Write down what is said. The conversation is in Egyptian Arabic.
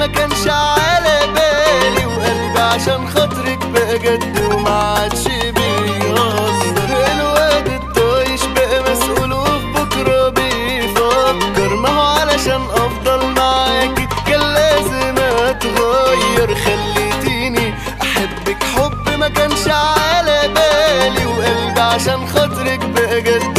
ما كانش على بالي وقلبي عشان خاطرك بقى جد وما عادش بيهزر الواد الطايش بقى مسؤول وفي بكره بيفكر ما هو علشان افضل معاكي كان لازم اتغير خليتيني احبك حب ما كانش على بالي وقلبي عشان خاطرك بقى جد